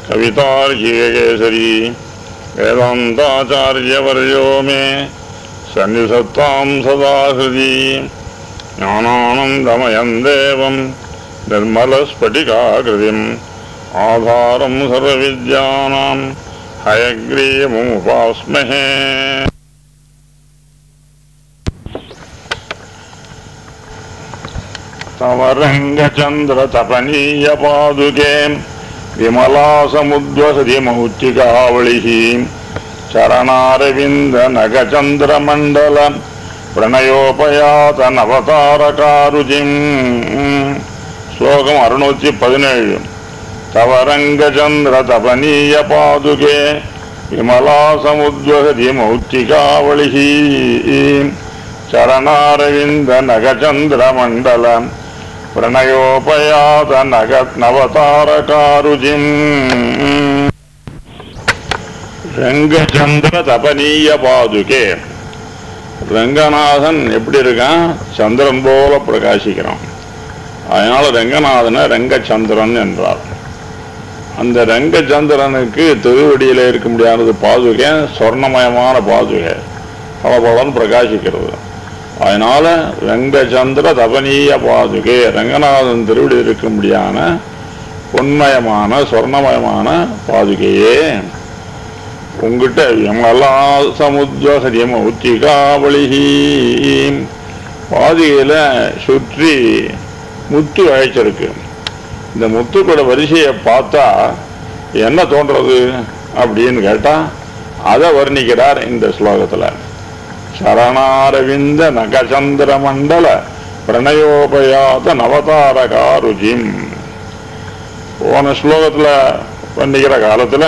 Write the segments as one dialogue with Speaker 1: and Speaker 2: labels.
Speaker 1: कवितार्किकेसरी वेदान्ताचार्यवर्यो मे सन्निधत्तां सदा हृदि ज्ञानानन्दमयं देवं निर्मलस्फटिकाकृतिम् आधारं सर्वविद्यानां हयग्रीवमुपास्महे तव रङ्गचन्द्रतपनीयपादुके विमलासमुद्वसति मौक्तिकावलिः चरणारविन्दनगचन्द्रमण्डल प्रणयोपयातनवतारकारुजिम् श्लोकम् अरुणूति पदिनेळु तव रङ्गचन्द्रतपनीयपादुके विमलासमुद्वसति मौक्तिकावलिः चरणारविन्दनगचन्द्रमण्डल प्रणयोपयात नग नवतारकारुजिम् ரங்கச்சந்திர தபனீய பாதுகே ரங்கநாதன் எப்படி இருக்கான் சந்திரன் போல பிரகாசிக்கிறான் அதனால ரங்கநாதனை ரங்கச்சந்திரன் என்றார் அந்த ரங்கச்சந்திரனுக்கு திருவடியில இருக்க முடியாதது பாதுகை சொர்ணமயமான பாதுகை பலபலன் பிரகாசிக்கிறது அதனால ரங்கச்சந்திர தபனீய பாதுகே ரங்கநாதன் திருவிடி இருக்க முடியான பொன்மயமான சொர்ணமயமான பாதுகையே உங்ககிட்ட எங்கெல்லாம் சமுத்திரசரியம் உச்சிகாவளிகி பாதிகையில சுற்றி முத்து அழைச்சிருக்கு இந்த முத்துக்களோட வரிசையை பார்த்தா என்ன தோன்றது அப்படின்னு கேட்டா அதை வர்ணிக்கிறார் இந்த ஸ்லோகத்துல சரணாரவிந்த நகச்சந்திர மண்டல பிரணயோபயாத நவதாரகாருஜிம் போன ஸ்லோகத்துல வர்ணிக்கிற காலத்துல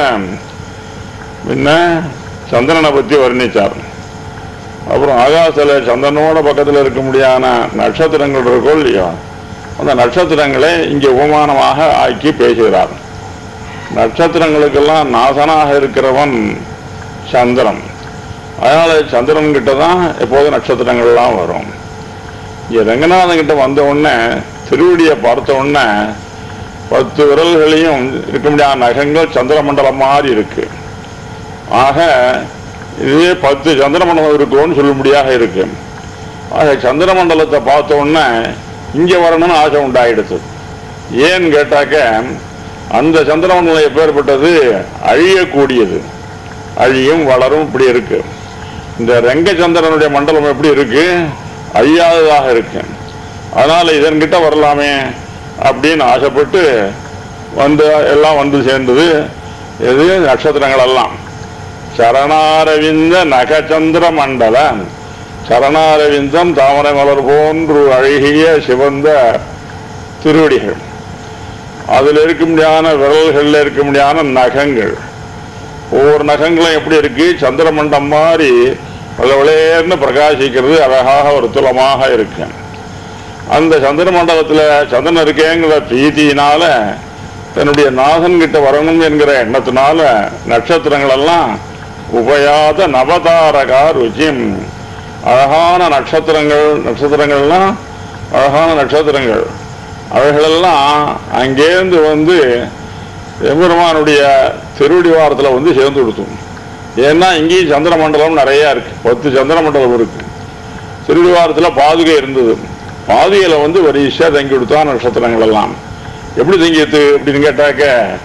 Speaker 1: முன்ன சந்திரனை பத்தி வர்ணிச்சார் அப்புறம் ஆகாசத்துல சந்திரனோட பக்கத்துல இருக்க முடியாத நட்சத்திரங்கள் இருக்கோ இல்லையோ அந்த நட்சத்திரங்களை இங்கே உபமானமாக ஆக்கி பேசுகிறார் நட்சத்திரங்களுக்கெல்லாம் நாசனாக இருக்கிறவன் சந்திரன் அதனால சந்திரன் கிட்ட தான் எப்போதும் நட்சத்திரங்கள்லாம் வரும் இங்க ரங்கநாதன் கிட்ட வந்த உடனே திருவடியை பார்த்த உடனே பத்து விரல்களையும் இருக்க முடியாத நகங்கள் சந்திரமண்டலம் மாதிரி இருக்கு ஆக இதே பத்து சந்திரமண்டலம் இருக்கும்னு சொல்லும்படியாக இருக்கு ஆக சந்திரமண்டலத்தை பார்த்த உடனே இங்க வரணும்னு ஆசை உண்டாயிடுச்சு ஏன்னு கேட்டாக்க அந்த சந்திரமண்டலம் எப்பேற்பட்டது அழியக்கூடியது அழியும் வளரும் இப்படி இருக்கு இந்த ரங்கச்சந்திரனுடைய மண்டலம் எப்படி இருக்கு அழியாததாக இருக்கு அதனால இதன்கிட்ட வரலாமே அப்படின்னு ஆசைப்பட்டு வந்து எல்லாம் வந்து சேர்ந்தது எது நட்சத்திரங்கள் எல்லாம் சரணாரவிந்த நகச்சந்திர மண்டல சரணாரவிந்தம் தாமரை மலர் போன்று அழகிய சிவந்த திருவடிகள் அதில் இருக்க முடியாத விரல்களில் இருக்க முடியாத நகங்கள் ஒவ்வொரு நகங்களும் எப்படி இருக்கு சந்திரமண்டம் மாதிரி வெள்ளேர்னு பிரகாசிக்கிறது அழகாக ஒரு துலமாக இருக்கு அந்த சந்திர மண்டலத்தில் சந்திரன் இருக்கேங்கிற பிரீத்தியினால தன்னுடைய நாதன் கிட்ட வரணும் என்கிற எண்ணத்தினால நட்சத்திரங்கள் எல்லாம் உபயாத நவதாரகா ருச்சிம் அழகான நட்சத்திரங்கள் நட்சத்திரங்கள்லாம் அழகான நட்சத்திரங்கள் அவைகளெல்லாம் அங்கேருந்து வந்து எம்பெருமானுடைய திருவடி வாரத்தில் வந்து சேர்ந்து கொடுத்தோம் ஏன்னா இங்கேயும் சந்திர மண்டலம் நிறைய இருக்கு பத்து சந்திர மண்டலம் இருக்கு திருவடி வாரத்தில் பாதுகை இருந்தது பாதுகையில் வந்து வரிசையாக தங்கி கொடுத்தா நட்சத்திரங்கள் எல்லாம் எப்படி தங்கியது அப்படின்னு கேட்டாக்க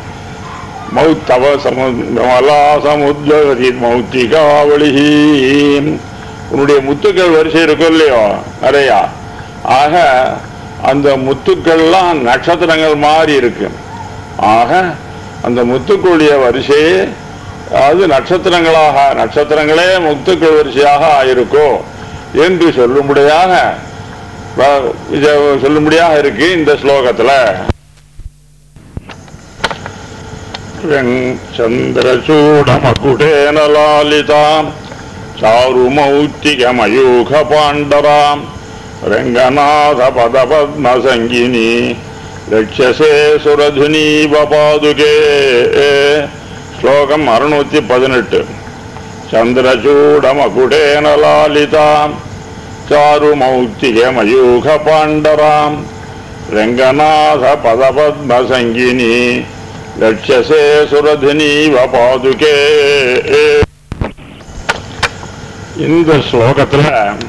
Speaker 1: மௌத்தவ சமுலா சமுத்வதி மௌத்திகாவளிஹி உன்னுடைய முத்துக்கள் வரிசை இருக்கும் இல்லையோ நிறையா ஆக அந்த முத்துக்கள்லாம் நட்சத்திரங்கள் மாறி இருக்கு ஆக அந்த முத்துக்களுடைய வரிசையே அது நட்சத்திரங்களாக நட்சத்திரங்களே முத்துக்கள் வரிசையாக ஆயிருக்கோ என்று சொல்லும்படியாக வ- இத சொல்லும்படியாக இருக்கு இந்த ஸ்லோகத்துல चन्द्रचूडमकुटेन लालिताम् चारुमौक्तिकमयूखपाण्डराम् रङ्गनाथपदपद्मसङ्गिनी रक्षसे सुरधुनीवपादुके श्लोकम् अरुणूति पदिनेट् चन्द्रचूडमकुटेन लालिताम् चारुमौक्तिकमयूखपाण्डराम् रङ्गनाथपदपद्मसङ्गिनी லட்சசே சுரதினீவ பாதுகே இந்த ஸ்லோகத்துல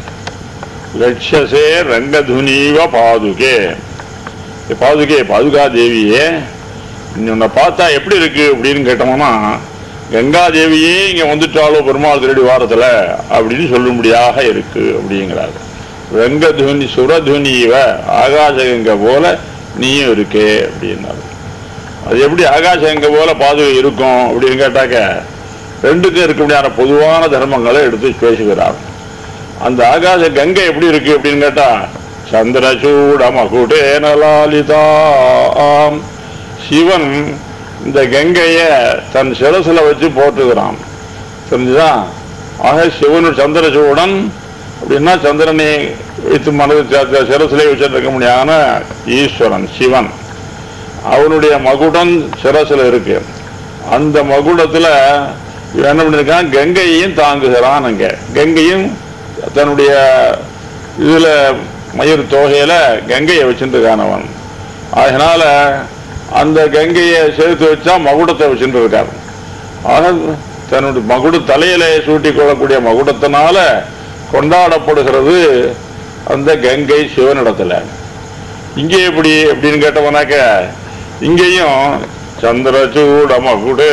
Speaker 1: லட்சசே ரங்கதுனீவ பாதுகே பாதுகே பாதுகா தேவியே நீ உன்னை பார்த்தா எப்படி இருக்கு அப்படின்னு கேட்டோம்னா கங்கா தேவியே இங்க வந்துட்டாலோ பெருமாள் திருடி வாரத்துல அப்படின்னு சொல்லும்படியாக இருக்கு அப்படிங்கிறாரு ரங்கதுனி சுரதுனிவ ஆகாசகங்க போல நீயும் இருக்கே அப்படின்னாரு அது எப்படி ஆகாசகங்க போல பாதுகை இருக்கும் அப்படின்னு கேட்டாக்க ரெண்டுக்கும் இருக்க முடியாத பொதுவான தர்மங்களை எடுத்து பேசுகிறார் அந்த ஆகாச கங்கை எப்படி இருக்கு அப்படின்னு கேட்டா சந்திரசூட மகுடே நலாலிதாம் சிவன் இந்த கங்கைய தன் சிரசுல வச்சு போட்டுக்கிறான் தெரிஞ்சுதா ஆக சிவன் சந்திரசூடன் அப்படின்னா சந்திரனை வைத்து மனது ச- சிரசிலே வச்சிருக்க முடியாத ஈஸ்வரன் சிவன் அவனுடைய மகுடம் சிரசுல இருக்கு அந்த மகுடத்துல இவன் என்ன பண்ணிருக்கான் கங்கையையும் தாங்குகிறான் அங்க கங்கையும் தன்னுடைய இதுல மயிர் தொகையில கங்கையை வச்சுட்டு இருக்கான் அவன் அதனால அந்த கங்கையை சேர்த்து வச்சா மகுடத்தை வச்சுட்டு இருக்கார் ஆக தன்னுடைய மகுட தலையில சூட்டி கொள்ளக்கூடிய மகுடத்தினால கொண்டாடப்படுகிறது அந்த கங்கை சிவனிடத்துல இங்கே எப்படி அப்படின்னு கேட்டவனாக்க இங்கேயும் சந்திரசூட மகுடே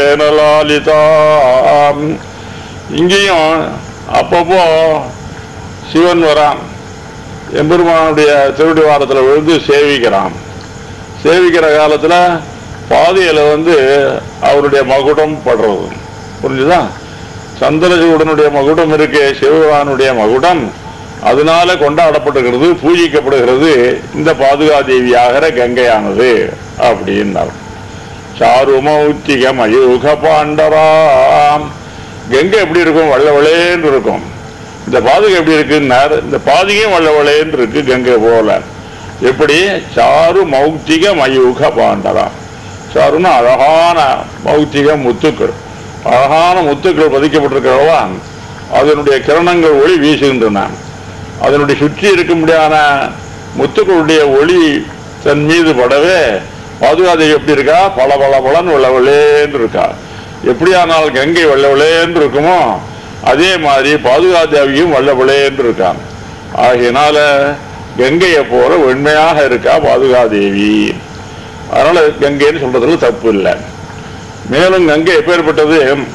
Speaker 1: நலாலிதாம் இங்கேயும் அப்பப்போ சிவன் வரான் எம்பெருமானுடைய திருடி வாரத்தில் விழுந்து சேவிக்கிறான் சேவிக்கிற காலத்துல பாதையில வந்து அவருடைய மகுடம் படுறது புரிஞ்சுதா சந்திரசூடனுடைய மகுடம் இருக்கே சிவபெருமானுடைய மகுடம் அதனால கொண்டாடப்படுகிறது பூஜிக்கப்படுகிறது இந்த பாதுகா தேவியாகிற கங்கையானது அப்படின்னார் சாருமௌத்திக மயூக பாண்டராம் கங்கை எப்படி இருக்கும் வள்ள வளேன்னு இருக்கும் இந்த பாதுகை எப்படி இருக்குன்னார் இந்த பாதுகையும் வள்ள வளேன்னு இருக்கு கங்கை போல எப்படி சாரு மௌக்திக மயூக பாண்டராம் சாருன்னா அழகான மௌக்திக முத்துக்கள் அழகான முத்துக்கள் பதிக்கப்பட்டிருக்கிறவா அதனுடைய கிரணங்கள் ஒளி வீசுகின்றன அதனுடைய சுற்றி இருக்க முடியாத முத்துக்களுடைய ஒளி தன் மீது படவே பாதுகாதேவி எப்படி இருக்கா பல பல பலன் வெள்ளவெளேன்னு இருக்கா எப்படியானால் கங்கை வெள்ளவெளேன்னு இருக்குமோ அதே மாதிரி பாதுகாதேவியும் வெள்ளவெளேன்னு இருக்கான் ஆகையினால கங்கையை போல வெண்மையாக இருக்கா பாதுகாதேவி அதனால கங்கைன்னு சொல்றதுல தப்பு இல்லை மேலும் கங்கை எப்பேற்பட்டது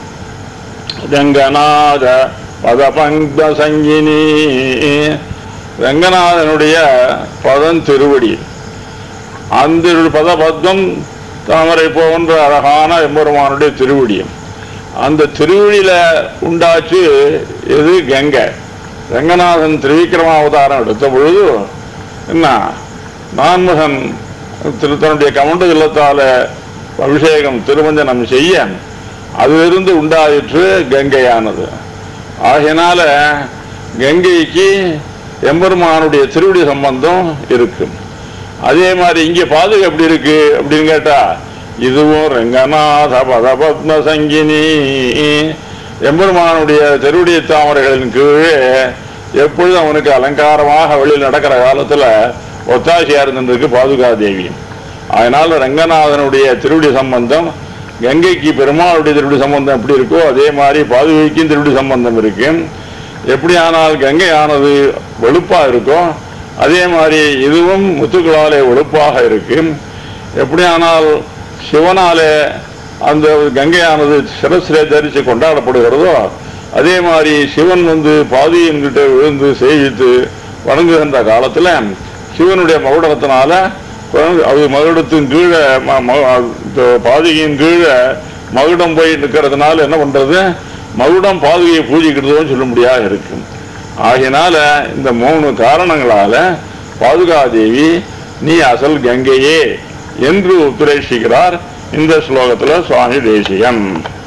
Speaker 1: ரங்கநாத பதபங்க சங்கினி ரங்கநாதனுடைய பதம் திருவடி அந்த பதபத்மம் தாமரை போன்ற அழகான எம்பெருமானுடைய திருவடியும் அந்த திருவடியில உண்டாச்சு இது கங்கை ரங்கநாதன் திருவிக்கிரமாவதாரம் எடுத்த பொழுது என்ன நான்முகன் திரு- தன்னுடைய கமண்ட இல்லத்தால அபிஷேகம் திருமஞ்சனம் செய்ய அதிலிருந்து உண்டாயிற்று கங்கையானது ஆகையினால கங்கைக்கு எம்பெருமானுடைய திருவடி சம்பந்தம் இருக்கு அதே மாதிரி இங்க பாதுகை எப்படி இருக்கு அப்படின்னு கேட்டா இதுவும் ரங்கநாத பதபத்ம சங்கினி எம்பெருமானுடைய திருவடி தாமரைகளின் கீழே எப்பொழுதும் அவனுக்கு அலங்காரமாக வெளியில் நடக்கிற காலத்துல ஒத்தாசியா இருந்திருக்கு பாதுகா தேவி அதனால ரங்கநாதனுடைய திருவடி சம்பந்தம் கங்கைக்கு பெருமாளுடைய திருவடி சம்பந்தம் எப்படி இருக்கோ அதே மாதிரி பாதுகைக்கும் திருவடி சம்பந்தம் இருக்கு எப்படி ஆனால் கங்கை ஆனது வெளுப்பா இருக்கோ அதே மாதிரி இதுவும் முத்துக்களாலே வெளுப்பாக இருக்கு எப்படி ஆனால் சிவனாலே அந்த கங்கையானது சிரசிலே தரித்து கொண்டாடப்படுகிறதோ அதே மாதிரி சிவன் வந்து பாதியின் கிட்ட விழுந்து சேவித்து வணங்குகின்ற காலத்துல சிவனுடைய மகுடத்தினால அது மகுடத்தின் கீழே ம- ம- இந்த பாதிகையின் கீழே மகுடம் போய் நிற்கிறதுனால என்ன பண்றது மகுடம் பாதுகையை பூஜிக்கிறதுன்னு சொல்ல முடியாது இருக்கு ஆகையினால இந்த மூணு காரணங்களால பாதுகாதேவி நீ அசல் கங்கையே என்று உத்தரேசிக்கிறார் இந்த ஸ்லோகத்துல சுவாமி தேசிகன்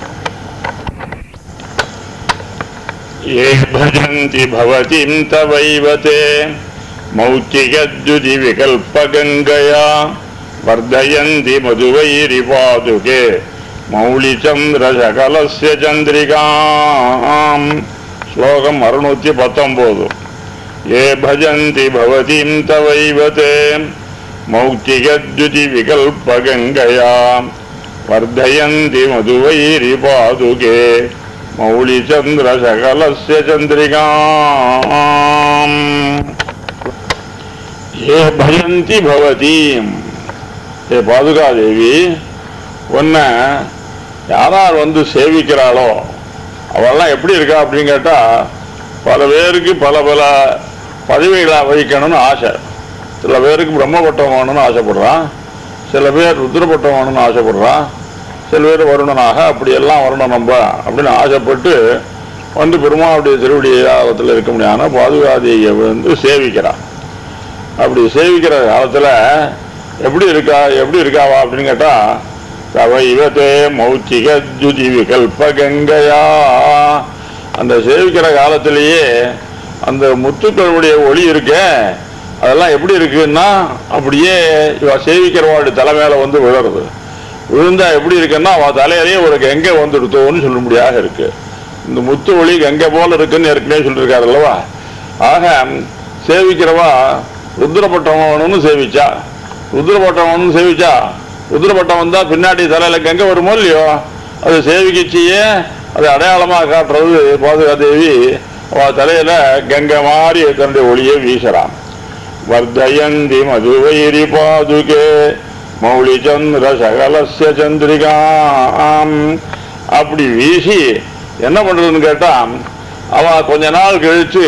Speaker 1: ये भजन्ति भवतीं तवैव ते मौक्तिकद्युतिविकल्पगङ्गया वर्धयन्ति मधुवैरिपादुके मौलिचन्द्रशकलस्य चन्द्रिकाम् श्लोकम् अरुणूति पत्तोम्बोधु ये भजन्ति भवतीं तवैव ते मौक्तिकद्युतिविकल्पगङ्गया वर्धयन्ति मधुवैरिपादुके मौलिचन्द्रशकलस्य चन्द्रिकाम् ये भजन्ति भवतीम् ஏ பாதுகாதேவி உன்னை யாரார் வந்து சேவிக்கிறாளோ அவெல்லாம் எப்படி இருக்கா அப்படின்னு கேட்டா பல பேருக்கு பல பல பதவிகளை வகிக்கணும்னு ஆசை சில பேருக்கு பிரம்மபட்டம் வேணும்னு ஆசைப்படுறான் சில பேர் ருத்ரபட்டம் வேணும்னு ஆசைப்படுறான் சில பேர் வருணனாக அப்படியெல்லாம் வரணும் நம்ம அப்படின்னு ஆசைப்பட்டு வந்து பெருமாவுடைய திருவடி காலத்தில் இருக்க முடியாத பாதுகாதியை வந்து சேவிக்கிறான் அப்படி சேவிக்கிற காலத்தில் எப்படி இருக்கா எப்படி இருக்காவா அப்படின்னு கேட்டா தவ இவத்தே மௌத்திக ஜுதி விகல்ப கங்கையா அந்த சேவிக்கிற காலத்திலேயே அந்த முத்துக்களுடைய ஒளி இருக்கே அதெல்லாம் எப்படி இருக்குன்னா அப்படியே இவ சேவிக்கிறவாடு தலை மேல வந்து விழறது விழுந்தா எப்படி இருக்குன்னா அவ தலையிலேயே ஒரு கங்கை வந்துடுத்தோன்னு சொல்லும்படியாக இருக்கு இந்த முத்து ஒளி கங்கை போல இருக்குன்னு ஏற்கனவே சொல்லியிருக்காரு அல்லவா ஆக சேவிக்கிறவா ருத்ரப்பட்டம் வேணும்னு சேவிச்சா ருத்ரப்பட்டம் வேணும்னு சேவிச்சா ருத்ரப்பட்டம் வந்தா பின்னாடி தலையில கங்கை வருமோ இல்லையோ அது சேவிக்கச்சியே அது அடையாளமா காட்டுறது பாதுகாதேவி அவ தலையில கங்கை மாதிரி தன்னுடைய ஒளியை வீசுறான் வர்தயந்தி மதுவைரி பாதுகே மௌலி சந்திர சகலசிய சந்திரிகாம் அப்படி வீசி என்ன பண்றதுன்னு கேட்டா அவ கொஞ்ச நாள் கழிச்சு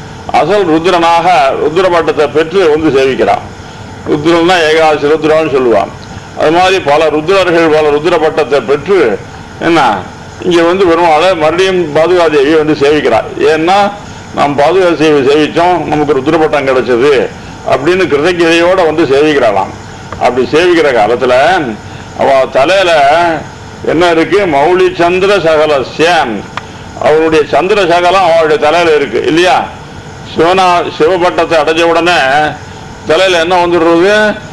Speaker 1: அசல் ருத்ரனாக ருத்ரபட்டத்தை பெற்று வந்து சேவிக்கிறான் ருத்ரன்னா ஏகாதசி ருத்ரான்னு சொல்லுவான் அது மாதிரி பல ருத்ரர்கள் பல ருத்ர பட்டத்தை பெற்று என்ன இங்க வந்து பெருமாளை மறுபடியும் பாதுகாதேவி வந்து சேவிக்கிறார் ஏன்னா நாம் பாதுகா சேவை சேவிச்சோம் நமக்கு ருத்ரபட்டம் கிடைச்சது அப்படின்னு கிருதজ্ঞதையோட வந்து சேவிக்கிறாளாம் அப்படி சேவிக்கிற காலத்துல அவ தலையில என்ன இருக்கு மௌலி சந்திர சகலசியம் அவருடைய சந்திர சகலம் அவருடைய தலையில இருக்கு இல்லையா சிவனா சிவபட்டத்தை அடைஞ்ச உடனே தலையில என்ன வந்துடுறது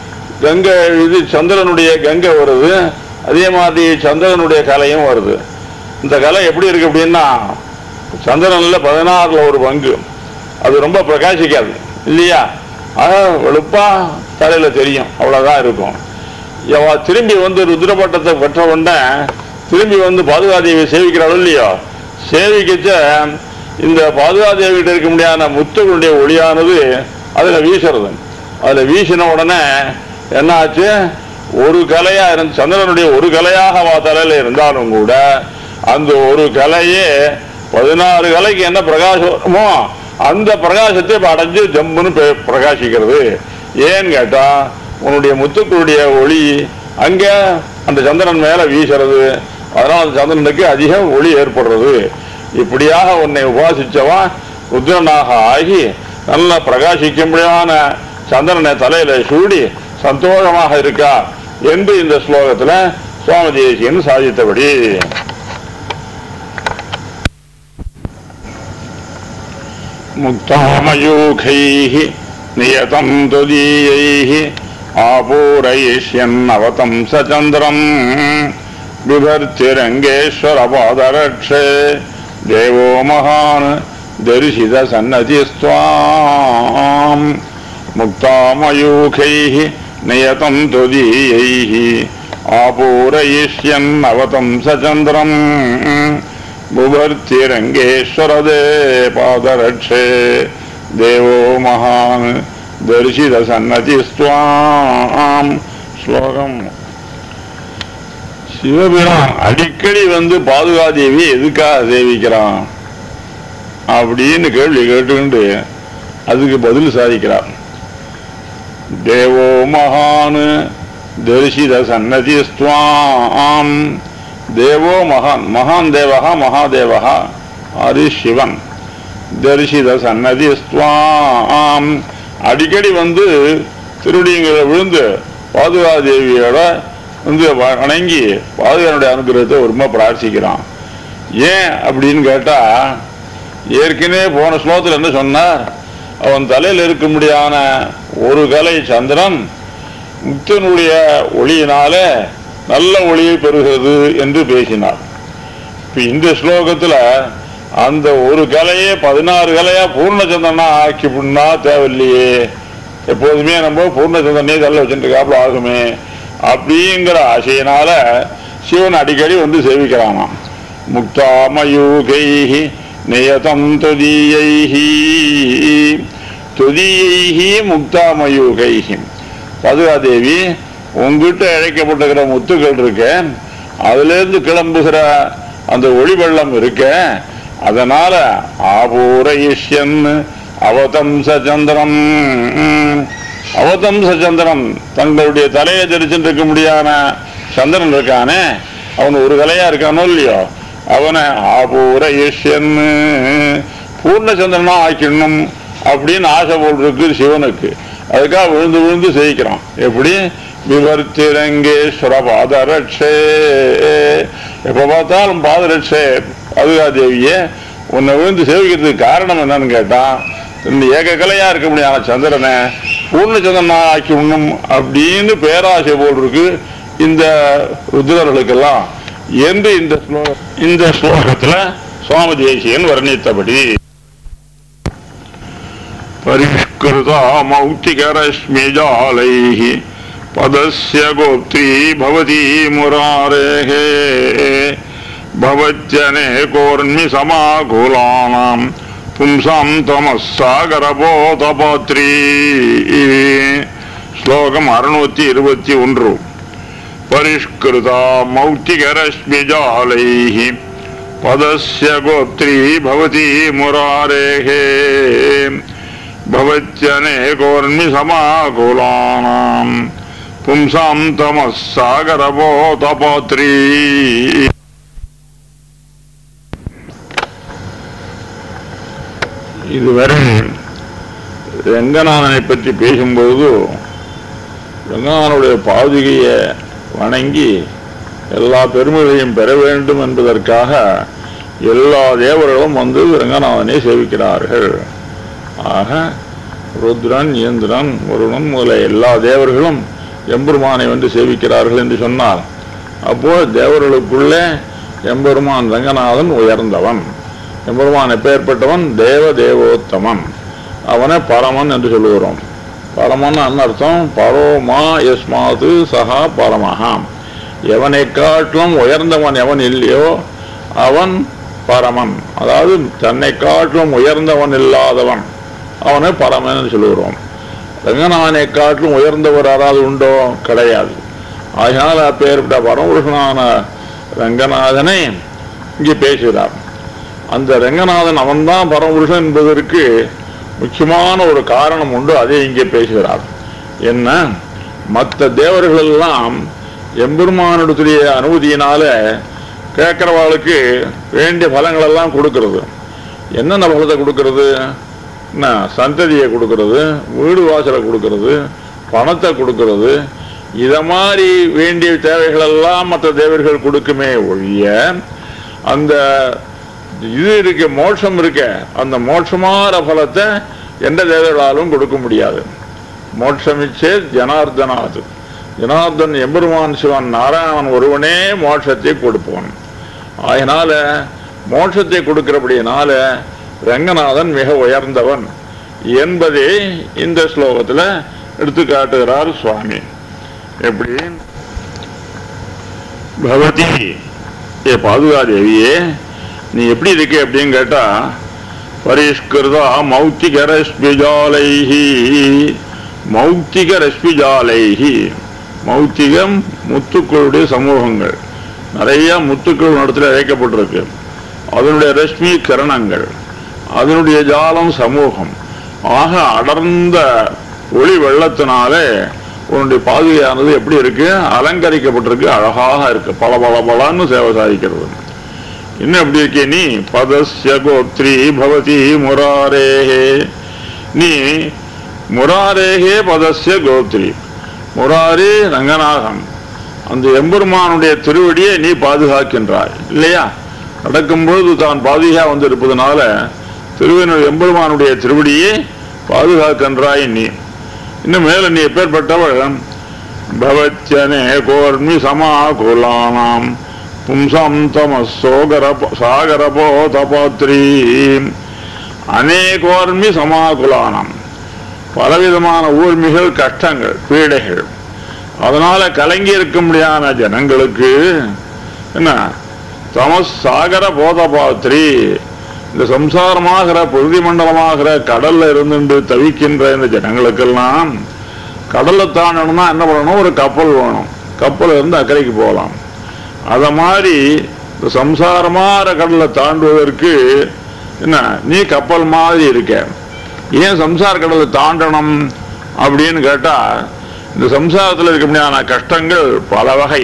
Speaker 1: கங்கை இது சந்திரனுடைய கங்கை வருது அதே மாதிரி சந்திரனுடைய கலையும் வருது இந்த கலை எப்படி இருக்கு அப்படின்னா சந்திரன்ல பதினாறுல ஒரு பங்கு அது ரொம்ப பிரகாசிக்காது இல்லையா ஆக வெளுப்பா தலையில தெரியும் அவ்வளவுதான் இருக்கும் இவ திரும்பி வந்து ருத்ரபட்டத்தை பெற்ற உடனே திரும்பி வந்து பாதுகாதேவி சேவிக்கிறாள் இல்லையோ சேவிக்கச்ச இந்த பாதுகாதேவிகிட்ட இருக்க முடியாத முத்துகளுடைய ஒளியானது அதுல வீசுறது அதுல வீசின உடனே என்ன ஆச்சு ஒரு கலையா இருந்த சந்திரனுடைய ஒரு கலையாக அவ தலையில இருந்தாலும் கூட அந்த ஒரு கலையே பதினாறு கலைக்கு என்ன பிரகாசமோ அந்த பிரகாசத்தை இப்ப அடைஞ்சு ஜம்முன்னு பெ- பிரகாசிக்கிறது ஏன்னு கேட்டா உன்னுடைய முத்துக்களுடைய ஒளி அங்க அந்த சந்திரன் மேல வீசுறது அதனால அந்த சந்திரனுக்கு அதிக ஒளி ஏற்படுறது இப்படியாக உன்னை உபாசிச்சவன் ருத்ரனாக ஆகி நல்ல பிரகாசிக்கும்படியான சந்திரனை தலையில சூடி சந்தோஷமாக இருக்கா என்று இந்த ஸ்லோகத்துல சுவாமி தேசியன் சாதித்தபடி मुक्तामयूखैः नियतं तुदीयैः आपूरयिष्यन्नवतं स चन्द्रम् बिभर्तिरङ्गेश्वरपादरक्षे देवो महान् दर्शितसन्नतिस्त्वाम् मुक्तामयूखैः नियतं तुदीयैः आपूरयिष्यन्नवतं स चन्द्रम् बुभर्तिरङ्गेश्वरदे पादरक्षे देवो महान् தரிசிதசன்னதிஸ்துவாம் ஸ்லோகம் சிவபிரான் அடிக்கடி வந்து பாதுகாதேவி எதுக்காக சேவிக்கிறான் அப்படின்னு கேள்வி கேட்டுக்கிண்டு அதுக்கு பதில் சாதிக்கிறார் தேவோ மகான் தரிசித சன்னதிஸ்துவாம் தேவோ மகான் மகான் தேவகா மகாதேவகா அது சிவன் தரிசித சன்னதிஸ்துவாம் அடிக்கடி வந்து திருடிங்களை விழுந்து பாதுகாதேவியோட வந்து வ- வணங்கி பாதுகானுடைய அனுகிரகத்தை ரொம்ப பிரார்த்திக்கிறான் ஏன் அப்படின்னு கேட்டா ஏற்கனவே போன ஸ்லோகத்தில் என்ன சொன்னார் அவன் தலையில் இருக்க முடியாத ஒரு கலை சந்திரன் முக்தனுடைய ஒளியினால நல்ல ஒளியை பெறுகிறது என்று பேசினார் இப்ப இந்த ஸ்லோகத்துல அந்த ஒரு கலையே பதினாறு கலையா பூர்ணச்சந்திரனா ஆக்கி புண்ணா தேவையில்லையே எப்போதுமே நம்ம பூர்ணச்சந்திரனே தள்ள வச்சுட்டு ஆகுமே அப்படிங்கிற ஆசையினால சிவன் அடிக்கடி வந்து சேவிக்கிறானாம் முக்தாமயூகைஹி நியதம் துதியைஹி துதியைஹி முக்தாமயூகைஹி பதுகாதேவி உங்ககிட்ட இழைக்கப்பட்டிருக்கிற முத்துக்கள் இருக்க அதிலிருந்து கிளம்புகிற அந்த ஒளி வெள்ளம் இருக்க அதனால ஆபூரயிஷ்யன் அவதம்ச சந்திரம் அவதம்ச சந்திரன் தங்களுடைய தலையை தெரிச்சுட்டு இருக்க முடியாத சந்திரன் இருக்கானே அவன் ஒரு கலையா இருக்கானோ இல்லையோ அவனை ஆபூரயிஷ்யன் பூர்ணச்சந்திரனா ஆக்கிடணும் அப்படின்னு ஆசை போல் இருக்கு சிவனுக்கு அதுக்காக விழுந்து விழுந்து செய்கிறான் எப்படி விவர்த்திரங்கேஸ்வர பாதரட்சே எப்ப பார்த்தாலும் பாதரட்சே அதுகா தேவியே உன்னை விழுந்து சேவிக்கிறதுக்கு காரணம் என்னன்னு கேட்டா இந்த ஏக கலையா இருக்க முடியாத சந்திரனை பூர்ணச்சந்திரனா ஆக்கி உண்ணும் அப்படின்னு பேராசை போல் இருக்கு இந்த ருத்ரர்களுக்கெல்லாம் என்று இந்த ஸ்லோக இந்த ஸ்லோகத்துல சுவாமி தேசியன் வர்ணித்தபடி परिष्कृता मौक्तिकरश्मिजालैः पदस्य गोत्री भवती मुरारेः भवत्यनेकोर्मिसमाकुलानां पुंसां तमः सागरबोधपात्री श्लोकम् अरुणूति இருபத்தி ஒன்று परिष्कृता मौक्तिकरश्मिजालैः पदस्य गोत्री भवती मुरारेः भवत्यनेकोर्मिसमाकुलानां पुंसां तमः सागरबोधपात्री இதுவரை ரங்கநாதனை பற்றி பேசும்போது ரங்கநாதனுடைய பாதுகையை வணங்கி எல்லா பெருமைகளையும் பெற வேண்டும் என்பதற்காக எல்லா தேவர்களும் வந்து ரங்கநாதனை சேவிக்கிறார்கள் ஆக ருத்ரன் இந்திரன் வருணன் முதலிய எல்லா தேவர்களும் எம்பெருமானை வந்து சேவிக்கிறார்கள் என்று சொன்னார் அப்போ தேவர்களுக்குள்ளே எம்பெருமான் ரங்கநாதன் உயர்ந்தவன் எம்பெருமான் எப்பேற்பட்டவன் தேவ தேவோத்தமன் அவனை பரமன் என்று சொல்லுகிறோம் பரமன் அர்த்தம் பரோமா யஸ்மாது சகா பரமஹாம் எவனை காட்டிலும் உயர்ந்தவன் எவன் இல்லையோ அவன் பரமன் அதாவது தன்னை காட்டிலும் உயர்ந்தவன் இல்லாதவன் அவனை பரமன் என்று சொல்லுகிறோம் ரங்கநாதனை காட்டிலும் உயர்ந்தவர் யாராவது உண்டோ கிடையாது அதனால் அப்பேற்பட்ட பரமபுருஷனான ரங்கநாதனை இங்கே பேசுகிறார் அந்த ரங்கநாதன் அவன்தான் பரமபுருஷன் என்பதற்கு முக்கியமான ஒரு காரணம் உண்டு அதை இங்கே பேசுகிறார் என்ன மற்ற தேவர்கள் எல்லாம் எம்பெருமானிடத்துடைய அனுமதியினால கேட்கிறவாளுக்கு வேண்டிய பலங்கள் எல்லாம் கொடுக்கிறது என்னென்ன பலத்தை கொடுக்கிறது என்ன சந்ததியை கொடுக்கிறது வீடு வாசலை கொடுக்கிறது பணத்தை கொடுக்கிறது இத மாதிரி வேண்டிய தேவைகள் எல்லாம் மற்ற தேவர்கள் கொடுக்குமே ஒழிய அந்த இது இருக்க மோட்சம் இருக்க அந்த மோட்சமான பலத்தை எந்த தேவர்களாலும் கொடுக்க முடியாது மோட்சமிச்சே ஜனார்தனாது ஜனார்தன் எம்பெருமான் சிவன் நாராயணன் ஒருவனே மோட்சத்தை கொடுப்பவன் அதனால மோட்சத்தை கொடுக்கிறபடியினால ரங்கநாதன் மிக உயர்ந்தவன் என்பதை இந்த ஸ்லோகத்தில் எடுத்து காட்டுகிறார் சுவாமி எப்படி பகவதி ஏ பாதுகாதேவியே நீ எப்படி இருக்க அப்படின்னு கேட்டா பரிஷ்கிருதா மௌத்திக ரஷ்மிஜாலைஹி மௌத்திக ரஷ்மிஜாலைஹி மௌத்திகம் முத்துக்களுடைய சமூகங்கள் நிறைய முத்துக்கள் இடத்துல இழைக்கப்பட்டிருக்கு அதனுடைய ரஷ்மி கிரணங்கள் அதனுடைய ஜாலம் சமூகம் ஆக அடர்ந்த ஒளி வெள்ளத்தினாலே உன்னுடைய பாதுகையானது எப்படி இருக்கு அலங்கரிக்கப்பட்டிருக்கு அழகாக இருக்கு பல பல பலன்னு சேவை சாதிக்கிறது இன்னும் எப்படி இருக்கே நீ பதஸ்ய கோத்ரி பவதி முராரேஹே நீ முராரேஹே பதஸ்ய கோத்ரி முராரி ரங்கநாதன் அந்த எம்பெருமானுடைய திருவடியை நீ பாதுகாக்கின்றாய் இல்லையா நடக்கும்போது தான் பாதுகா வந்திருப்பதனால திருவனு எம்பெருமானுடைய திருவடியை பாதுகாக்கின்றாய் நீ இன்னும் மேல நீ எப்பேற்பட்டவள் பவச்சனே கோர்மி சமாகுலானாம் பும்சம் தமசோகர சாகரபோ தபாத்ரி அநேகோர்மி சமாகுலானாம் பலவிதமான ஊர்மிகள் கஷ்டங்கள் பீடைகள் அதனால கலங்கி இருக்க முடியாத ஜனங்களுக்கு என்ன தமஸ் சாகர போதபாத்ரி இந்த சம்சாரமாகிற பொருதி மண்டலமாகிற கடல்ல இருந்துட்டு தவிக்கின்ற இந்த ஜனங்களுக்கெல்லாம் கடல்ல தாண்டணும்னா என்ன பண்ணணும் ஒரு கப்பல் வேணும் கப்பல் இருந்து அக்கறைக்கு போகலாம் அத மாதிரி இந்த சம்சாரமான கடல்ல தாண்டுவதற்கு என்ன நீ கப்பல் மாதிரி இருக்க ஏன் சம்சார கடலை தாண்டணும் அப்படின்னு கேட்டா இந்த சம்சாரத்தில் இருக்க முடியாத கஷ்டங்கள் பல வகை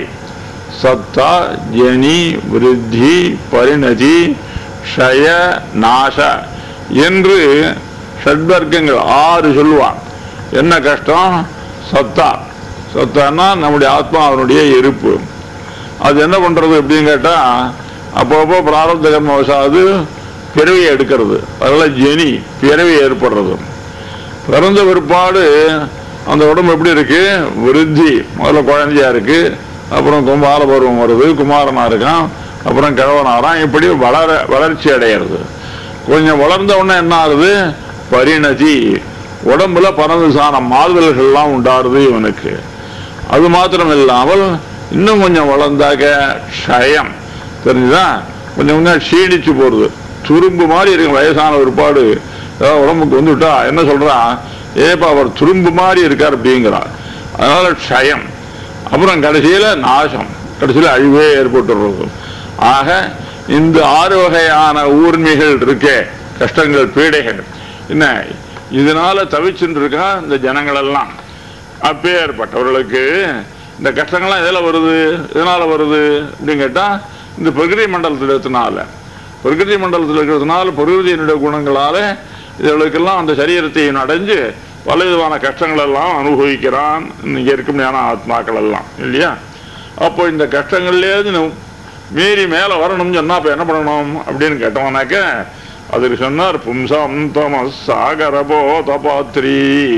Speaker 1: சத்தா ஜனி விருத்தி பரிணதி ஷய நாச என்று ஷட்வர்க்கங்கள் ஆறு சொல்லுவான் என்ன கஷ்டம் சத்தா சத்தான்னா நம்முடைய ஆத்மாவினுடைய இருப்பு அது என்ன பண்றது அப்படின்னு கேட்டா அப்பப்போ பிராரப்த கர்ம வசாது பிறவியை எடுக்கிறது அதனால ஜெனி பிறவி ஏற்படுறது பிறந்த பிற்பாடு அந்த உடம்பு எப்படி இருக்கு விருத்தி முதல்ல குழந்தையா இருக்கு அப்புறம் கும்பால பருவம் வருது குமாரனா இருக்கான் அப்புறம் கிழவனாரான் இப்படி வளர வளர்ச்சி அடையிறது கொஞ்சம் வளர்ந்த உடனே என்ன ஆகுது பரிணதி உடம்புல பறந்து சாணம் மாறுதல்கள்லாம் உண்டாருது இவனுக்கு அது மாத்திரம் இல்லாமல் இன்னும் கொஞ்சம் வளர்ந்தாக்க க்ஷயம் தெரிஞ்சுதா கொஞ்சம் கொஞ்சம் க்ஷீணிச்சு போறது துரும்பு மாதிரி இருக்கு வயசான ஒருபாடு ஏதாவது உடம்புக்கு வந்துவிட்டா என்ன சொல்றான் ஏப்பா அவர் துரும்பு மாதிரி இருக்கார் அப்படிங்கிறார் அதனால க்ஷயம் அப்புறம் கடைசியில நாசம் கடைசியில அழிவே ஏற்பட்டுறது ஆக இந்த ஆறு வகையான ஊர்மிகள் இருக்கே கஷ்டங்கள் பீடைகள் என்ன இதனால தவிச்சுட்டு இருக்கா இந்த ஜனங்கள் எல்லாம் அப்பேற்பட்டவர்களுக்கு இந்த கஷ்டங்கள்லாம் எதில் வருது எதனால வருது அப்படின்னு கேட்டா இந்த பிரகிருதி மண்டலத்தில் இருக்கிறதுனால பிரகிருதி மண்டலத்தில் இருக்கிறதுனால பிரகிருதியினுடைய குணங்களால இதுகளுக்கெல்லாம் அந்த சரீரத்தை அடைஞ்சு பல விதமான கஷ்டங்கள் எல்லாம் அனுபவிக்கிறான் இங்க இருக்க முடியாத ஆத்மாக்கள் எல்லாம் இல்லையா அப்போ இந்த கஷ்டங்கள்லேருந்து நம்ம மீறி மேலே வரணும்னு சொன்னா அப்ப என்ன பண்ணணும் அப்படின்னு கேட்டோம்னாக்க அதுக்கு சொன்னார் பும்சம் தம சாகரபோ தபாத்ரி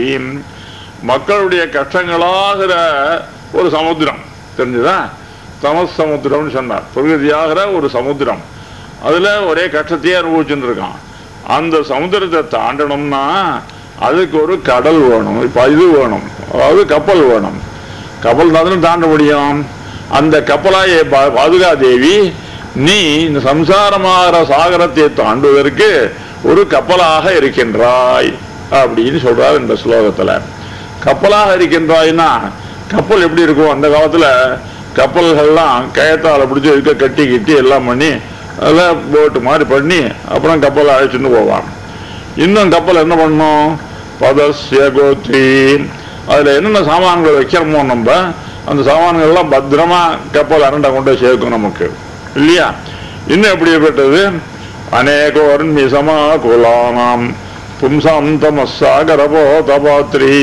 Speaker 1: மக்களுடைய கஷ்டங்களாகிற ஒரு சமுத்திரம் தெரிஞ்சுதா தமஸ் சமுத்திரம்னு சொன்னார் பிரகதியாகிற ஒரு சமுத்திரம் அதுல ஒரே கஷ்டத்தையே அனுபவிச்சுட்டு இருக்கான் அந்த சமுத்திரத்தை தாண்டணும்னா அதுக்கு ஒரு கடல் வேணும் இப்ப இது வேணும் அதாவது கப்பல் வேணும் கப்பல் தான் தாண்ட முடியும் அந்த கப்பலாய பா- பாதுகா தேவி நீ இந்த சம்சாரமாகிற சாகரத்தை தாண்டுவதற்கு ஒரு கப்பலாக இருக்கின்றாய் அப்படின்னு சொல்றார் இந்த ஸ்லோகத்துல கப்பலாக இருக்கின்றாய்னா கப்பல் எப்படி இருக்கும் அந்த காலத்துல கப்பல்கள்லாம் கயத்தால பிடிச்சி இருக்க கட்டி கிட்டி எல்லாம் பண்ணி அதில் போட்டு மாதிரி பண்ணி அப்புறம் கப்பலை அழைச்சிட்டு போவான் இன்னும் கப்பல் என்ன பண்ணும் பதஸ்ய கோத்ரி அதுல என்னென்ன சாமான்கள் வைக்கிறோமோ நம்ம அந்த சாமான்கள் எல்லாம் பத்திரமா கப்பல் அரண்டை கொண்டு போய் சேர்க்கும் நமக்கு இல்லையா இன்னும் எப்படிப்பட்டது அநேகோர்மி சமாகுலானாம் பும்சாம் தமசாகரபோ தபாத்ரி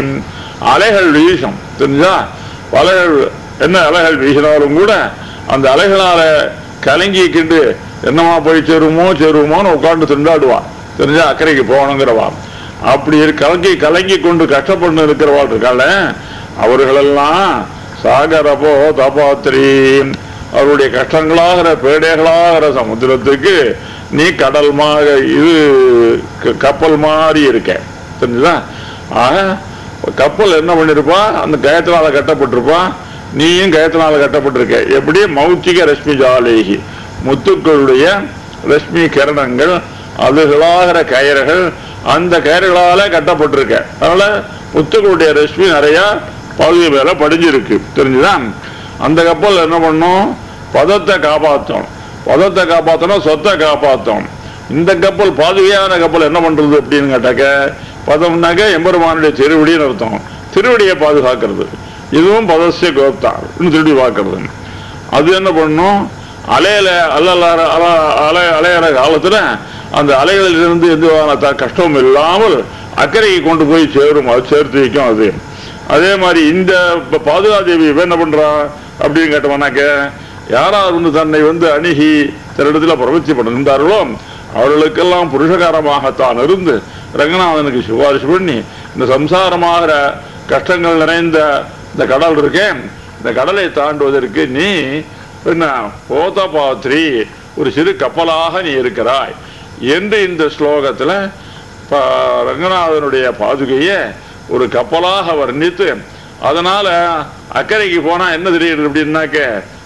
Speaker 1: அலைகள் வீசும் தெரிஞ்சா அலைகள் என்ன அலைகள் வீசினாலும் கூட அந்த அலைகளால கலங்கிக்கிட்டு என்னமா போய் சேருமோ சேருமோன்னு உட்கார்ந்து திண்டாடுவான் தெரிஞ்சா அக்கறைக்கு போகணுங்கிறவான் அப்படி இரு- கலங்கி கலங்கி கொண்டு கஷ்டப்பட்டு இருக்கிறவாள் இருக்காள அவர்களெல்லாம் சாகரபோ தபாத்திரி அவருடைய கஷ்டங்களாகிற பேடைகளாகிற சமுத்திரத்துக்கு நீ கடல் மாதிரி இது க- கப்பல் மாதிரி இருக்க தெரிஞ்சுதா ஆக கப்பல் என்ன பண்ணிருப்பா அந்த கயத்தினால கட்டப்பட்டிருப்பா நீயும் கயத்தினால கட்டப்பட்டிருக்க எப்படி மௌச்சிக ரஷ்மி ஜாலேகி முத்துக்களுடைய ரஷ்மி கிரணங்கள் அதுகளாகிற கயிறுகள் அந்த கயிறுகளால கட்டப்பட்டிருக்க அதனால முத்துக்களுடைய ரஷ்மி நிறைய பகுதி மேல படிஞ்சிருக்கு தெரிஞ்சுதான் அந்த கப்பல் என்ன பண்ணும் பதத்தை காப்பாற்றும் பதத்தை காப்பாற்றணும் சொத்தை காப்பாற்றும் இந்த கப்பல் பாதுகையான கப்பல் என்ன பண்றது அப்படின்னு கேட்டாக்க பதம்னாக்க எம்பெருமானுடைய திருவடின்னு அர்த்தம் திருவடியை பாதுகாக்கிறது இதுவும் பதசிய கோப்தா இன்னும் திருடி பார்க்கறது அது என்ன பண்ணும் அலையில அல்ல அலை அலையிற காலத்துல அந்த அலைகளில் இருந்து எந்த விதமான த- கஷ்டமும் இல்லாமல் அக்கறைக்கு கொண்டு போய் சேரும் அது சேர்த்து வைக்கும் அது அதே மாதிரி இந்த ப- பாதுகாதேவி இவ என்ன பண்றா அப்படின்னு கேட்டோம்னாக்க யாரார் வந்து தன்னை வந்து அணுகி தன்னிடத்துல பிரவர்த்தி பண்ணிருந்தார்களோ அவர்களுக்கெல்லாம் புருஷகாரமாகத்தான் இருந்து ரங்கநாதனுக்கு சிபாரிசு பண்ணி இந்த சம்சாரமாகிற கஷ்டங்கள் நிறைந்த இந்த கடல் இருக்கேன் இந்த கடலை தாண்டுவதற்கு நீ என்ன போத பாத்ரி ஒரு சிறு கப்பலாக நீ இருக்கிறாய் என்று இந்த ஸ்லோகத்துல ப- ரங்கநாதனுடைய பாதுகையை ஒரு கப்பலாக வர்ணித்து அதனால அக்கறைக்கு போனா என்ன தெரியுது அப்படின்னாக்க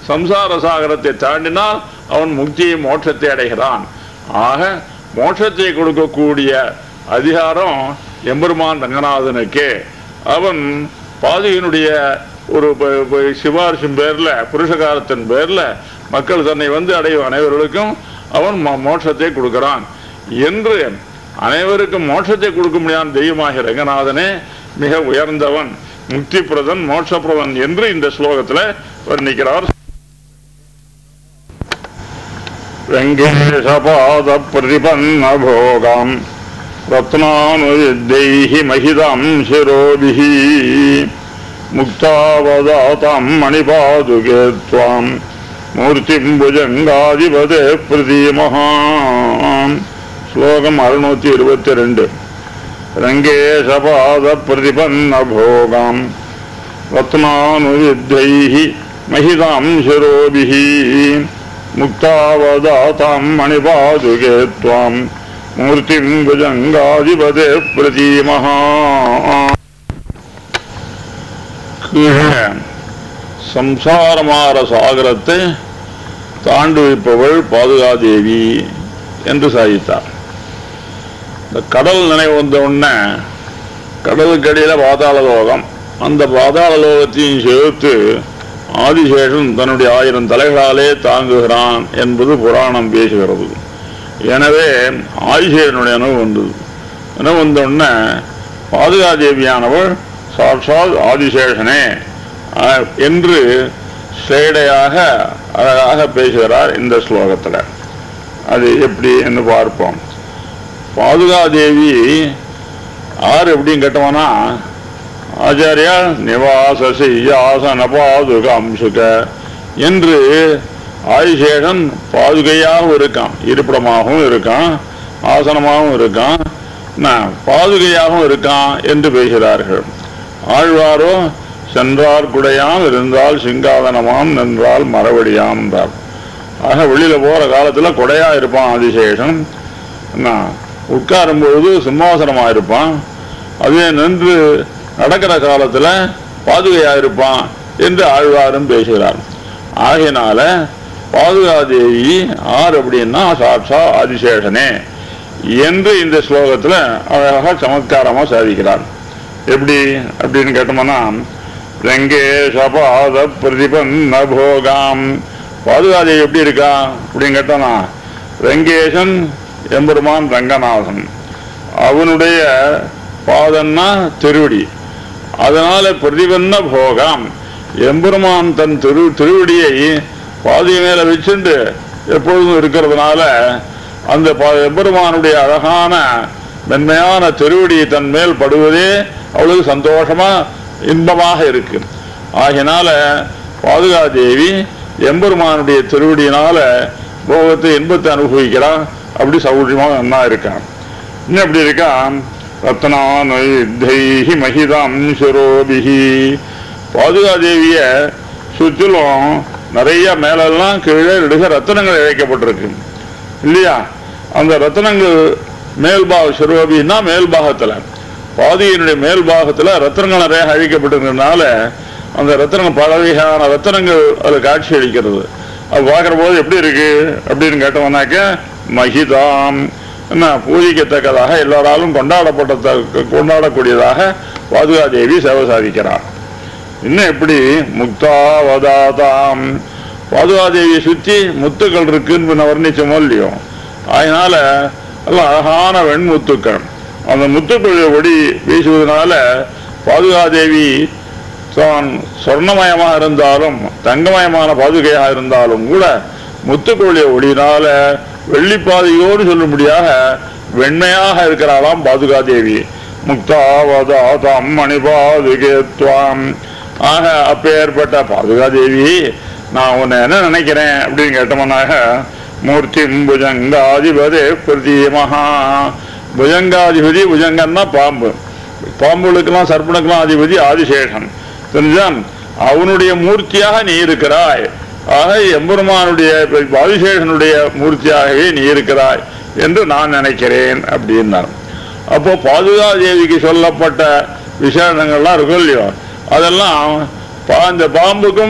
Speaker 1: சம்சார சாகரத்தை தாண்டினால் அவன் முக்தியை மோட்சத்தை அடைகிறான் ஆக மோட்சத்தை கொடுக்கக்கூடிய அதிகாரம் எம்பெருமான் ரங்கநாதனுக்கே அவன் பாதுகையினுடைய ஒரு ப- ப- சிபாரிசும் பேர்ல புருஷகாரத்தின் பேர்ல மக்கள் தன்னை வந்து அடையும் அனைவர்களுக்கும் அவன் மோ- மோட்சத்தை கொடுக்கிறான் என்று அனைவருக்கும் மோட்சத்தை கொடுக்க முடியாத தெய்வமாகிய ரங்கநாதனே மிக உயர்ந்தவன் முக்திப்பிரதன் மோட்சப்பிரதன் என்று இந்த ஸ்லோகத்துல வர்ணிக்கிறார் வெங்கடேசபாத பிரதிபன்ன போகாம் ரத்னானுவித்தைः महिதாம் शिरोभिः मुक्तावदातां मणिपादुके त्वां मूर्तिं भुजङ्गाधिपते प्रतीमः श्लोकम् अरुणूति இருபத்தி ரெண்டு रङ्गेशपाद प्रतिपन्न भोगाम् रत्नानुविद्धैः महितां शिरोभिः मुक्तावदातां मणिपादुके त्वां मूर्तिं भुजङ्गाधिपते प्रतीमः கீழே சம்சாரமார சாகரத்தை தாண்டுவிப்பவள் பாதுகாதேவி என்று சாதித்தார் இந்த கடல் நினைவு வந்த உடனே கடலுக்கு அடியில பாதாள லோகம் அந்த பாதாள லோகத்தையும் சேர்த்து ஆதிசேஷன் தன்னுடைய ஆயிரம் தலைகளாலே தாங்குகிறான் என்பது புராணம் பேசுகிறது எனவே ஆதிசேஷனுடைய அனுபவம் வந்தது அனுபவம் வந்த உடனே பாதுகாதேவியானவள் சாட்சாத் ஆதிசேஷனே அஹ், என்று ஸ்ரேடையாக அழகாக பேசுகிறார் இந்த ஸ்லோகத்தில் அது எப்படி என்று பார்ப்போம் பாதுகாதேவி ஆறு எப்படின்னு கேட்டோம்னா ஆச்சாரியா நிவாசசி ஆசன பாதுக அம்சுக என்று ஆதிசேஷன் பாதுகையாகவும் இருக்கான் இருப்பிடமாகவும் இருக்கான் ஆசனமாகவும் இருக்கான் நான் பாதுகையாகவும் இருக்கான் என்று பேசுகிறார்கள் ஆழ்வாரோ சென்றார் குடையாம் இருந்தால் சிங்காதனமாம் நின்றால் மரவடியாம் என்றார் ஆக வெளியில போற காலத்துல கொடையா இருப்பான் ஆதிசேஷன் என்ன உட்காரும் பொழுது சிம்மாசனமா இருப்பான் அதே நின்று நடக்கிற காலத்துல பாதுகையா இருப்பான் என்று ஆழ்வாரும் பேசுகிறார் ஆகையினால பாதுகாதேவி ஆர் அப்படின்னா சாட்சா ஆதிசேஷனே என்று இந்த ஸ்லோகத்துல அழகாக சமத்காரமா சாதிக்கிறார் எப்படி அப்படின்னு கேட்டோம்னா ரங்கேஷபாத பிரதிபன்ன போகாம் பாதுகாதேவி எப்படி இருக்கா அப்படின்னு கேட்டோம்னா ரங்கேசன் எம்பெருமான் ரங்கநாதன் அவனுடைய பாதன்னா திருவடி அதனால பிரதிபன்ன போகாம் எம்பெருமான் தன் திரு திருவடியை பாதி மேல வச்சுண்டு எப்பொழுதும் இருக்கிறதுனால அந்த பா- எம்பெருமானுடைய அழகான மென்மையான திருவடி தன் மேல் படுவதே அவளுக்கு சந்தோஷமா இன்பமாக இருக்கு ஆகினால பாதுகாதேவி எம்பெருமானுடைய திருவடியினால போகத்தை இன்பத்தை அனுபவிக்கிறான் அப்படி சௌகரியமாக நன்னா இருக்கான் இன்னும் எப்படி இருக்கான் ரத்னானுதைஹி மகிதாம் சிரோபிஹி பாதுகாதேவிய சுற்றிலும் நிறைய மேலெல்லாம் கீழே நெடுக ரத்தனங்கள் இழைக்கப்பட்டிருக்கு இல்லையா அந்த ரத்தனங்கள் மேல்பாக சிறுவபின்னா மேல்பாகத்துல பாதியினுடைய மேல்பாகத்துல ரத்தனங்கள் நிறைய அழிக்கப்பட்டிருக்கிறதுனால அந்த ரத்தனங்கள் பல வகையான ரத்தனங்கள் அது காட்சி அளிக்கிறது அது பார்க்குற போது எப்படி இருக்கு அப்படின்னு கேட்டோம்னாக்க மகிதாம் என்ன பூஜிக்கத்தக்கதாக எல்லாராலும் கொண்டாடப்பட்ட கொண்டாடக்கூடியதாக பாதுகாதேவி சேவை சாதிக்கிறார் இன்னும் எப்படி முக்தாவதாதாம் பாதுகாதேவியை சுற்றி முத்துக்கள் இருக்குன்னு நான் வர்ணிச்சோமோ இல்லையோ அதனால எல்லாம் அழகான வெண்முத்துக்கள் அந்த முத்துக்கள் ஒடி வீசுவதனால பாதுகாதேவி தான் சொர்ணமயமாக இருந்தாலும் தங்கமயமான பாதுகையாக இருந்தாலும் கூட முத்துக்கோழிய ஒளியினால வெள்ளிப்பாதையோடு சொல்லும்படியாக வெண்மையாக இருக்கிறாளாம் பாதுகாதேவி முக்தாவதாதாம் மணிபாதுகேத்வாம் ஆக அப்பேற்பட்ட பாதுகாதேவி நான் உன்னை என்ன நினைக்கிறேன் அப்படின்னு கேட்டோம்னாக மூர்த்தி புஜங்காதிபதே பிரதீமஹா புஜங்காதிபதி புஜங்கன்னா பாம்பு பாம்புகளுக்கெல்லாம் சர்ப்பனுக்கெல்லாம் அதிபதி ஆதிசேஷன் தெரிஞ்சான் அவனுடைய மூர்த்தியாக நீ இருக்கிறாய் ஆக எம்பெருமானுடைய ஆதிசேஷனுடைய மூர்த்தியாகவே நீ இருக்கிறாய் என்று நான் நினைக்கிறேன் அப்படின்னார் அப்போ பாதுகாதேவிக்கு சொல்லப்பட்ட விசேஷங்கள்லாம் இருக்கும் இல்லையோ அதெல்லாம் பா- இந்த பாம்புக்கும்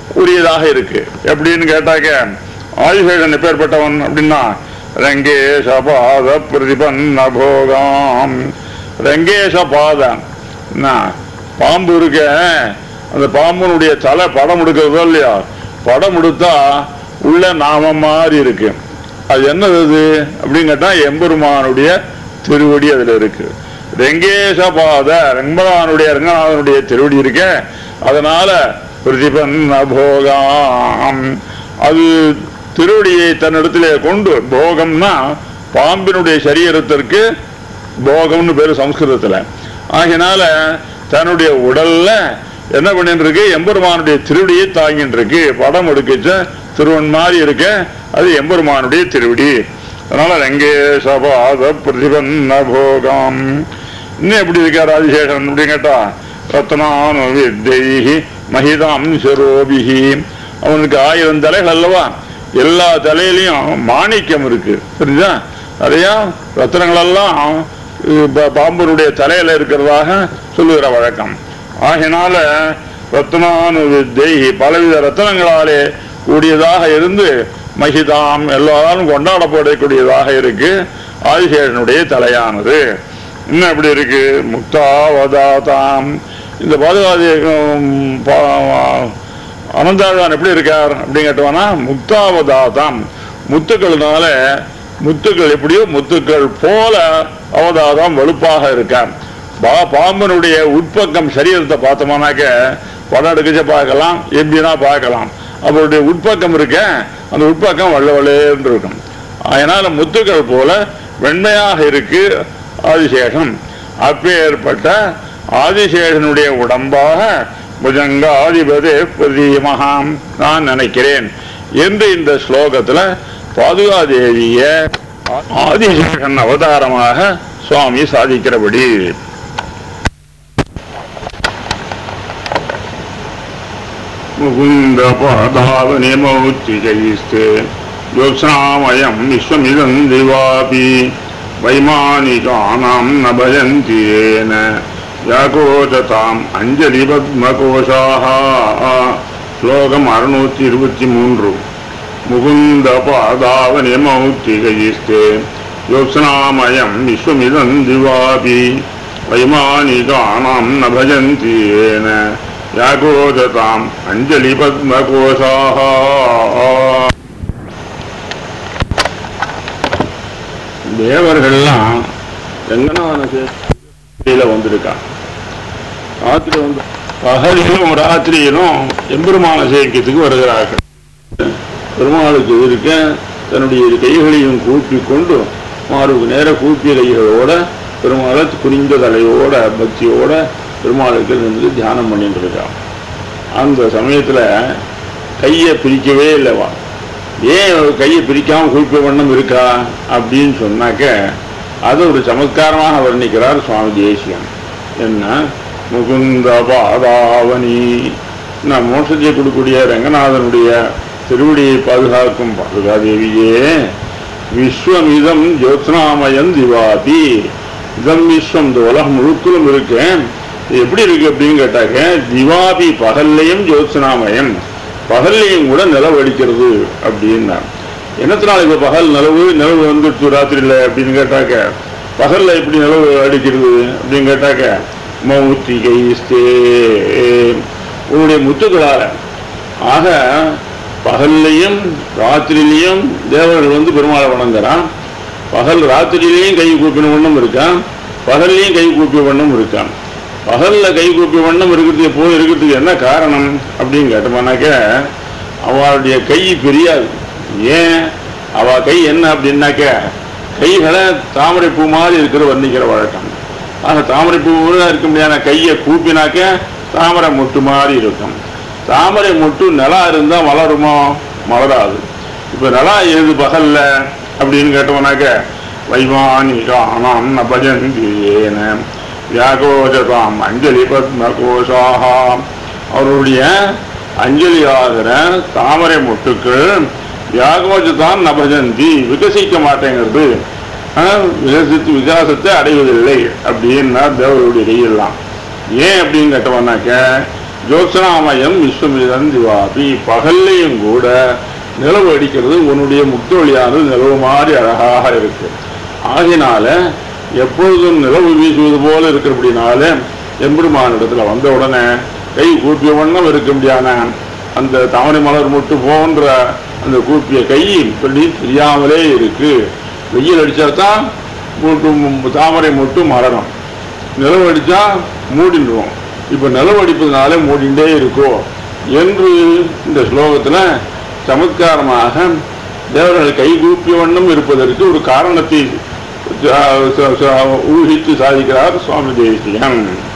Speaker 1: உரியதாக இருக்கு எப்படின்னு கேட்டாக்க ஆதிசேஷன் எப்பேற்பட்டவன் அப்படின்னா ரங்கேஷ பாத பிரதிபன்ன போகாம் ரங்கேஷ பாதம் என்ன, பாம்பு இருக்க அந்த பாம்புனுடைய தலை படம் எடுக்கிறதோ இல்லையா படம் எடுத்தா உள்ள நாம மாதிரி இருக்கு அது என்னது அது அப்படின்னு கேட்டா எம்பெருமானுடைய திருவடி அதுல இருக்கு ரெங்கேச பாத ரங்கநாதனுடைய ரங்கநாதனுடைய திருவடி இருக்க அதனால பிரதிபன்ன போகாம் அது திருவடியை தன்னிடத்திலே கொண்டு போகம்னா பாம்பினுடைய சரீரத்திற்கு போகம்னு பேரு சம்ஸ்கிருதத்துல ஆகினால தன்னுடைய உடல்ல என்ன பண்ணிட்டு இருக்கு எம்பெருமானுடைய திருவடியை தாங்கிட்டு இருக்கு படம் எடுக்கச்ச திருவன் மாதிரி இருக்க அது எம்பெருமானுடைய திருவடி அதனால ரங்கேசபாத பிரதிபன்ன போகம் இன்னும் எப்படி இருக்கார் ஆதிசேஷன் அப்படின்னு கேட்டா ரத்னானு வித்தைஹி மகிதாம் சரோபிஹி அவனுக்கு ஆயிரம் தலைகள் அல்லவா எல்லா தலையிலையும் மாணிக்கம் இருக்கு புரியுதா நிறைய ரத்னங்கள் எல்லாம் இது பா- பாம்பனுடைய தலையில இருக்கிறதாக சொல்லுகிற வழக்கம் ஆகினால ரத்னானு வித்தை பலவித ரத்னங்களாலே கூடியதாக இருந்து மகிதாம் எல்லாரும் கொண்டாடப்படக்கூடியதாக இருக்கு ஆதிசேஷனுடைய தலையானது இன்னும் எப்படி இருக்கு முக்தாவதாதாம் இந்த பாதுகாதி அனந்தாழ்வான் எப்படி இருக்கார் அப்படின்னு கேட்டோம்னா முக்தாவதாதாம் முத்துக்கள்னால முத்துக்கள் எப்படியோ முத்துக்கள் போல அவதாதம் வலுப்பாக இருக்கார் பா பாம்பனுடைய உட்பக்கம் சரீரத்தை பார்த்தோம்னாக்க படம் எடுக்கச்ச பார்க்கலாம் எப்படின்னா பார்க்கலாம் அவருடைய உட்பக்கம் இருக்க அந்த உட்பக்கம் வள்ள வள்ளேன்னு இருக்கும் அதனால முத்துக்கள் போல வெண்மையாக இருக்கு ஆதிசேஷன் அப்பேற்பட்ட ஆதிசேஷனுடைய உடம்பாக புஜங்காதிபதே பிரதீமகாம் நான் நினைக்கிறேன் என்று இந்த ஸ்லோகத்துல பாதுகாதேவிய ஆதிசேஷன் அவதாரமாக சுவாமி சாதிக்கிறபடி முகுந்த பாதாவனே மௌத்திகைஸ்தே யோத்சாமயம் விஸ்வமிதம் திவாபி வைமானிகானாம் ந பஜந்தி ஏன யாகோஜதாம் அஞ்சலி பத்மகோஷாக ஸ்லோகம் அறுநூத்தி இருபத்தி மூன்று முகுந்த பாதாவனே மௌத்திகைஸ்தே யோத்ஸ்னாமயம் விஸ்வமிதம் திவாபி வைமானிகானாம் ந பஜந்தி ஏன யாகோஜதாம் அஞ்சலி பத்மகோஷாக தேவர்கள்லாம் ரங்கநாதன வந்திருக்கா ராத்திரி வந்து பகலிலும் ராத்திரியிலும் எம்பெருமான சேர்க்கத்துக்கு வருகிறார்கள் பெருமாளுக்கு இருக்க தன்னுடைய கைகளையும் கூப்பி கொண்டு மாறுக்கு நேர கூப்பிய கைகளோட பெருமாளை குனிந்த தலையோட பக்தியோட பெருமாளுக்கு இருந்து தியானம் பண்ணிட்டு இருக்கான் அந்த சமயத்துல கையை பிரிக்கவே இல்லைவா ஏன் அவர் கையை பிரிக்காம குறிப்ப வண்ணம் இருக்கா அப்படின்னு சொன்னாக்க அது ஒரு சமத்காரமாக வர்ணிக்கிறார் சுவாமி தேசியம் என்ன முகுந்த பாதாவனி நான் மோட்சத்தை கொடுக்கக்கூடிய ரங்கநாதனுடைய திருவடியை பாதுகாக்கும் பாதுகாதேவியே விஸ்வமிதம் ஜோத்ஸ்னாமயம் திவாபி இதம் விஸ்வம் இந்த உலகம் முழுக்கலும் இருக்கேன் இது எப்படி இருக்கு அப்படின்னு கேட்டாக்க திவாபி பகல்லையும் ஜோத்ஸ்னாமயம் பகல்லையும் கூட நிலவு அடிக்கிறது அப்படின்னா என்னத்தினால இப்ப பகல் நிலவு நிலவு வந்துடுச்சு ராத்திரியில அப்படின்னு கேட்டாக்க பகல்ல எப்படி நிலவு அடிக்கிறது அப்படின்னு கேட்டாக்க மௌத்திகை உன்னுடைய முத்துக்களால ஆக பகல்லையும் ராத்திரிலையும் தேவர்கள் வந்து பெருமாளை வணங்குறான் பகல் ராத்திரியிலையும் கை கூப்பின வண்ணம் இருக்கான் பகல்லையும் கை கூப்பிய வண்ணம் இருக்கான் பகல்ல கை கூப்பிய வண்ணம் இருக்கிறது எப்போதும் இருக்கிறதுக்கு என்ன காரணம் அப்படின்னு கேட்டோம்னாக்க அவளுடைய கை பெரியாது ஏன் அவ கை என்ன அப்படின்னாக்க கைகளை தாமரை பூ மாதிரி இருக்கிற வர்ணிக்கிற வழக்கம் ஆக தாமரை பூ இருக்க முடியாத கையை கூப்பினாக்க தாமரை மொட்டு மாதிரி இருக்கும் தாமரை மொட்டு நிலா இருந்தா மலருமோ மலராது இப்ப நிலா ஏது பகல்ல அப்படின்னு கேட்டோம்னாக்க வைமானிகானாம் ந பஜந்தி ஏன வியாகோஜதாம் அஞ்சலி பத்மகோஷாக அவருடைய அஞ்சலி ஆகிற தாமரை மொட்டுக்கள் வியாகோஜதான் நபஜந்தி விகசிக்க மாட்டேங்கிறது ஆஹ், விகசித்து விகாசத்தை அடைவதில்லை அப்படின்னா தேவருடைய கையெல்லாம் ஏன் அப்படின்னு கேட்டவனாக்க ஜோத்சனாமயம் விஸ்வமிதன் திவாபி பகல்லையும் கூட நிலவு அடிக்கிறது உன்னுடைய முக்தொழியானது நிலவு மாதிரி அழகாக இருக்கு ஆகினால எப்பொழுதும் நிலவு வீசுவது போல இருக்கிறபடினால எம்பெருமானிடத்துல வந்த உடனே கை கூப்பிய வண்ணம் இருக்கும்படியான அந்த தாமரை மலர் மொட்டு போன்ற அந்த கூப்பிய கை சொல்லி தெரியாமலே இருக்கு வெயில் அடிச்சாதான் மூட்டு தாமரை மொட்டு மரணம் நிலவு அடிச்சா மூடிடுவோம் இப்ப நிலவு அடிப்பதனால மூடிண்டே இருக்கோ என்று இந்த ஸ்லோகத்துல சமத்காரமாக தேவர்கள் கைகூப்பிய வண்ணம் இருப்பதற்கு ஒரு காரணத்தை ச- ச- ச- ஊகித்து சாதிக்கிறார் சுவாமி தேசிகன்